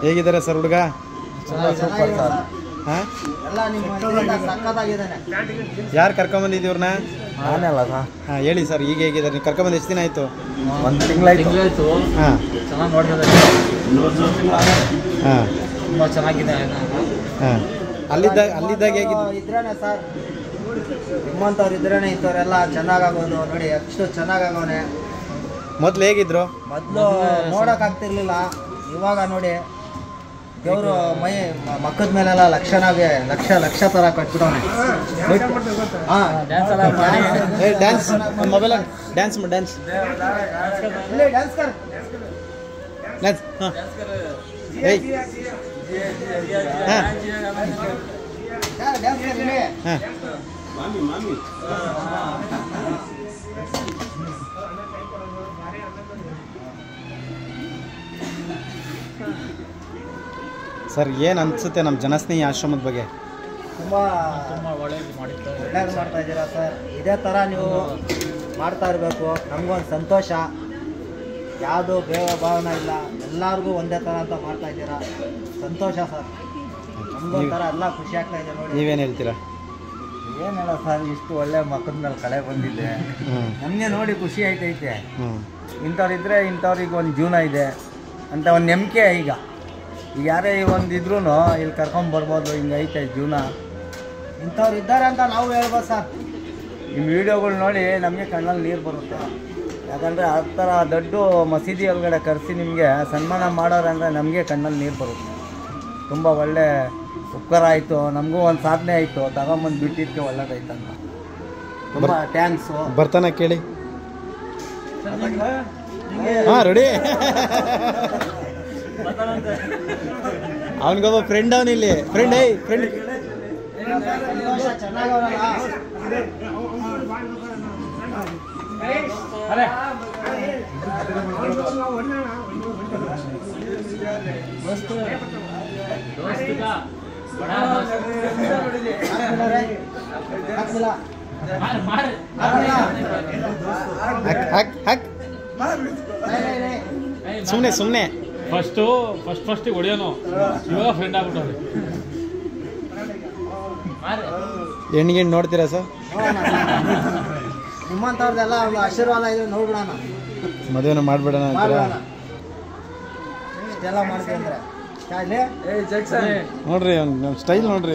ಹೇಗಿದ್ದಾರೆ ಸರ್ ಹುಡುಗ super sir ಹಾಂ ಎಲ್ಲ ನಿಮ್ಮ ಇದರಿಂದ ಸಖತ್ತಾಗಿದ್ದಾನೆ ಯಾರು ಕರ್ಕೊಂಬಂದಿದ್ದು ಇವ್ರನ್ನ ನಾನೇ ಅಲ್ಲ ಸರ್ ಹಾಂ ಹೇಳಿ ಸರ್ ಈಗ ಹೇಗಿದ್ದಾರೆ ನೀವು ಕರ್ಕೊಂಬಂದು ಎಷ್ಟು ದಿನ ಆಯಿತು ಒಂದು ತಿಂಗಳಾಯ್ತು ಹಾಂ ಚೆನ್ನಾಗಿ ನೋಡ್ತಾರೆ ಹಾಂ ತುಂಬ ಚೆನ್ನಾಗಿದೆ ಹಾಂ ಅಲ್ಲಿದ್ದಾಗ ಅಲ್ಲಿದ್ದಾಗ ಹೇಗಿದ್ದು ಇದ್ರೇನೆ ಸರ್ ನಿಮ್ಮಂಥವ್ರು ಇದ್ರೇನೆ ಇಂಥವ್ರೆಲ್ಲ ಚೆನ್ನಾಗಾಗೋದು ನೋಡಿ ಎಷ್ಟು ಚೆನ್ನಾಗಾಗವನೆ ಮೊದಲು ಹೇಗಿದ್ರು ಮೊದಲು ನೋಡಕ್ ಆಗ್ತಿರ್ಲಿಲ್ಲ ಇವಾಗ ನೋಡಿ ದೇವರು ಮೈ ಮ- ಮಕ್ಕದ ಮೇಲೆಲ್ಲ ಲಕ್ಷಣಗೆ ಲಕ್ಷ ಲಕ್ಷ ಥರ ಕಟ್ಬಿಟ್ಟವನೆ ಹಾಂ ಡ್ಯಾನ್ಸ್ ಎಲ್ಲ ಮಾಡಿ ಏ ಡ್ಯಾನ್ಸ್ ಮೊಬೈಲ್ ಡ್ಯಾನ್ಸ್ ಡ್ಯಾನ್ಸ್ ಇಲ್ಲಿ ಡ್ಯಾನ್ಸ್ ಕರ್ ಡ್ಯಾನ್ಸ್ ಹಾಂ ಏಯ್ ಹಾಂ ಡ್ಯಾನ್ಸ್ ಕರ್ ಇಲ್ಲಿ ಹಾಂ ಸರ್ ಏನು ಅನಿಸುತ್ತೆ ನಮ್ಮ ಜನಸ್ನೇಹಿ ಆಶ್ರಮದ ಬಗ್ಗೆ ತುಂಬ ತುಂಬ ಒಳ್ಳೇದು ಮಾಡಿದ್ದಾರೆ ಒಳ್ಳೇದು ಮಾಡ್ತಾ ಇದ್ದೀರಾ ಸರ್ ಇದೇ ಥರ ನೀವು ಮಾಡ್ತಾ ಇರಬೇಕು ನಮಗೊಂದು ಸಂತೋಷ ಯಾವುದು ಬೇವ ಭಾವನ ಇಲ್ಲ ಎಲ್ಲರಿಗೂ ಒಂದೇ ಥರ ಅಂತ ಮಾಡ್ತಾ ಇದ್ದೀರಾ ಸಂತೋಷ ಸರ್ ನಮಗೊಂಥರ ಎಲ್ಲ ಖುಷಿ ಆಗ್ತಾ ಇದೆ ನೋಡಿ ನೀವೇನು ಹೇಳ್ತೀರಾ ಏನಿಲ್ಲ ಸರ್ ಇಷ್ಟು ಒಳ್ಳೆ ಮಕ್ಕದ ಮೇಲೆ ಕಳೆ ಬಂದಿದೆ ಹ್ಞೂ ನಮಗೆ ನೋಡಿ ಖುಷಿ ಆಯ್ತೈತೆ ಹ್ಞೂ ಇಂಥವ್ರಿದ್ರೆ ಇಂಥವ್ರಿಗೆ ಒಂದು ಜೀವನ ಇದೆ ಅಂತ ಒಂದು ನಂಬಿಕೆ ಈಗ ಈಗ ಯಾರೇ ಒಂದು ಇದ್ರೂ ಇಲ್ಲಿ ಕರ್ಕೊಂಬರ್ಬೋದು ಹಿಂಗೆ ಐತೆ ಜೀವನ ಇಂಥವ್ರು ಇದ್ದಾರೆ ಅಂತ ನಾವು ಹೇಳ್ಬೋದು ಸರ್ ನಿಮ್ಮ ವಿಡಿಯೋಗಳು ನೋಡಿ ನಮಗೆ ಕಣ್ಣಲ್ಲಿ ನೀರು ಬರುತ್ತೆ ಯಾಕಂದರೆ ಆ ಥರ ದೊಡ್ಡ ಮಸೀದಿ ಒಳಗಡೆ ಕರೆಸಿ ನಿಮಗೆ ಸನ್ಮಾನ ಮಾಡೋರು ಅಂದರೆ ನಮಗೆ ಕಣ್ಣಲ್ಲಿ ನೀರು ಬರುತ್ತೆ ತುಂಬ ಒಳ್ಳೆ ಉಪಕಾರ ಆಯಿತು ನಮಗೂ ಒಂದು ಸಾಧನೆ ಆಯಿತು ತಗೊಂಬಂದು ಬಿಟ್ಟಿದ್ದಕ್ಕೆ ಒಳ್ಳೇದಾಯ್ತು ಅಂತ ತುಂಬ ಥ್ಯಾಂಕ್ಸು ಬರ್ತಾನ ಕೇಳಿ ಹಾಂ ರೆಡಿ ಅವನಿಗೊಬ್ಬ ಫ್ರೆಂಡ್ ಅವನಿಲ್ಲಿ ಫ್ರೆಂಡ್ ಏಯ್ ಫ್ರೆಂಡ್ ಹಾಕ್ ಹಾಕ್ ಹಾಕ್ ಸುಮ್ಮನೆ ಸುಮ್ಮನೆ ಫಸ್ಟು ಫಸ್ಟ್ ಫಸ್ಟಿಗೆ ಹೊಡಿಯೋನು ಇವಾಗ ಫ್ರೆಂಡ್ ಆಗ್ಬಿಟ್ಟವ್ರೆ ಹೆಣ್ಣಿಗೆ ನೋಡ್ತೀರಾ ಸರ್ ನಿಮ್ಮಂಥವ್ರದ್ದೆಲ್ಲ ಒಂದು ಆಶೀರ್ವಾದ ಇದೆ ನೋಡ್ಬಿಡೋಣ ಮದುವೆನ ಮಾಡ್ಬಿಡೋಣ ಅಂತೀರಾ ಮಾಡ್ಬಿಡೋಣ ಇಷ್ಟೆಲ್ಲ ಮಾಡ್ತೀವಿ ಅಂದ್ರೆ ಶಾಲೆ ನೋಡ್ರಿ ಅವ್ನ್ ನಮ್ಮ ಸ್ಟೈಲ್ ನೋಡ್ರಿ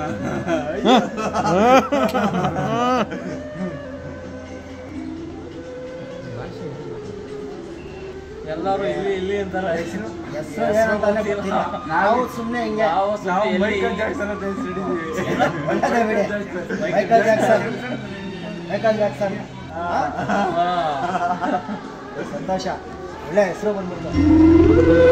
ಎಲ್ಲರೂ ಇಲ್ಲಿ ಇಲ್ಲಿ ಅಂತಾರೆ ಹೆಸರು ಏನಂತಾನೆ ಗೊತ್ತಿಲ್ಲ ನಾವು ಸುಮ್ಮನೆ ಹಿಂಗೆ ನಾವು ಸುಮ್ನೆ ಎಲ್ಲಿ- ಒಳ್ಳೆದೇ ಬಿಡಿ ಮೈಕಲ್ ಜಾಕ್ಸನ್ ಮೈಕಲ್ ಜಾಕ್ಸನ್ ಆ? ಹಾ. ಸಂತೋಷ ಒಳ್ಳೆ ಹೆಸರು ಬಂದ್ಬಿಡ್ತು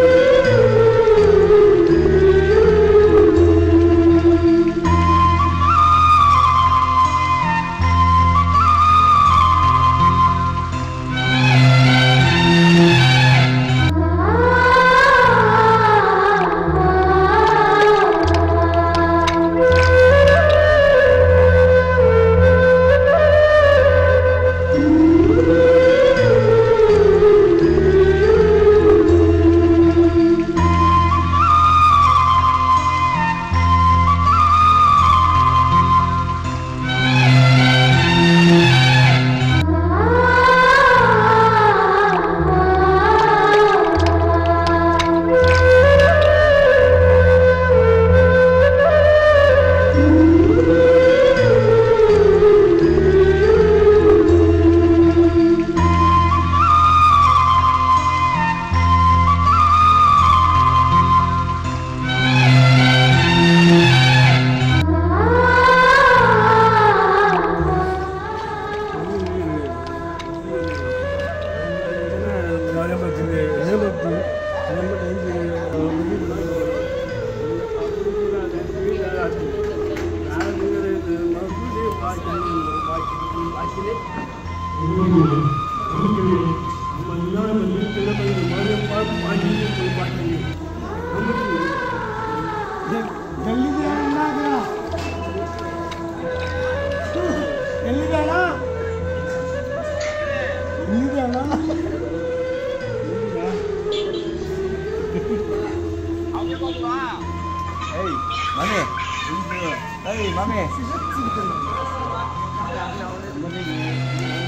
ಏಯ್ ಮಮ್ಮಿ ಏಯ್ ಮಮ್ಮಿ